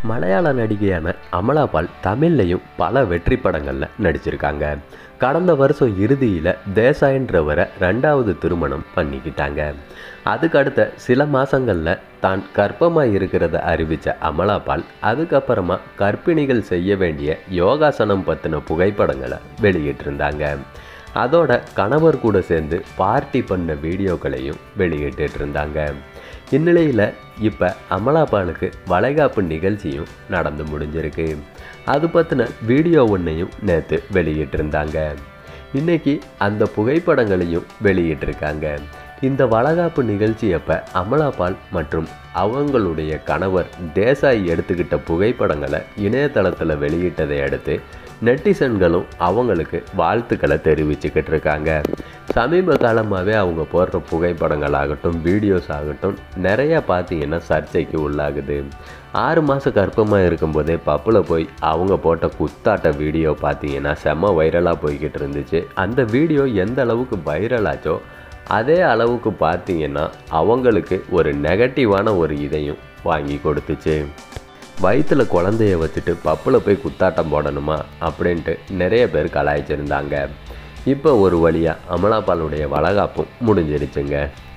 மலையாள நடிகையான அமலாபால் தமிழ்லையும் பல வெற்றி படங்களில் நடிச்சிருக்காங்க கடந்த வருஷம் இறுதியில் தேசாயின்றவரை ரெண்டாவது திருமணம் பண்ணிக்கிட்டாங்க அதுக்கு அடுத்த சில மாதங்களில் தான் கர்ப்பமாக இருக்கிறத அறிவித்த அமலாபால் அதுக்கப்புறமா கர்ப்பிணிகள் செய்ய வேண்டிய யோகாசனம் பற்றின புகைப்படங்களை வெளியிட்டிருந்தாங்க அதோட கணவர் கூட சேர்ந்து பார்ட்டி பண்ண வீடியோக்களையும் வெளியிட்டு இருந்தாங்க இந்நிலையில் இப்போ அமலாபாலுக்கு வளைகாப்பு நிகழ்ச்சியும் நடந்து முடிஞ்சிருக்கு அது பற்றின வீடியோ ஒன்றையும் நேற்று வெளியிட்டிருந்தாங்க இன்னைக்கு அந்த புகைப்படங்களையும் வெளியிட்டிருக்காங்க இந்த வளகாப்பு நிகழ்ச்சி அப்போ அமலாபால் மற்றும் அவங்களுடைய கணவர் தேசாய் எடுத்துக்கிட்ட புகைப்படங்களை இணையதளத்தில் வெளியிட்டதை அடுத்து நெட்டிசன்களும் அவங்களுக்கு வாழ்த்துக்களை தெரிவிச்சுக்கிட்டு இருக்காங்க சமீப காலமாகவே அவங்க போடுற புகைப்படங்கள் ஆகட்டும் வீடியோஸ் ஆகட்டும் நிறையா பார்த்தீங்கன்னா சர்ச்சைக்கு உள்ளாகுது ஆறு மாதம் கர்ப்பமாக இருக்கும்போதே பப்பில் போய் அவங்க போட்ட குத்தாட்ட வீடியோ பார்த்தீங்கன்னா செம்ம வைரலாக போய்கிட்டு இருந்துச்சு அந்த வீடியோ எந்த அளவுக்கு வைரலாச்சோ அதே அளவுக்கு பார்த்தீங்கன்னா அவங்களுக்கு ஒரு நெகட்டிவான ஒரு இதையும் வாங்கி கொடுத்துச்சு வயிற்றில் குழந்தைய வச்சுட்டு பப்பில் போய் குத்தாட்டம் போடணுமா அப்படின்ட்டு நிறைய பேர் கலாய்ச்சிருந்தாங்க இப்போ ஒரு வழியாக அமலாபாலுடைய வளகாப்பும் முடிஞ்சிருச்சுங்க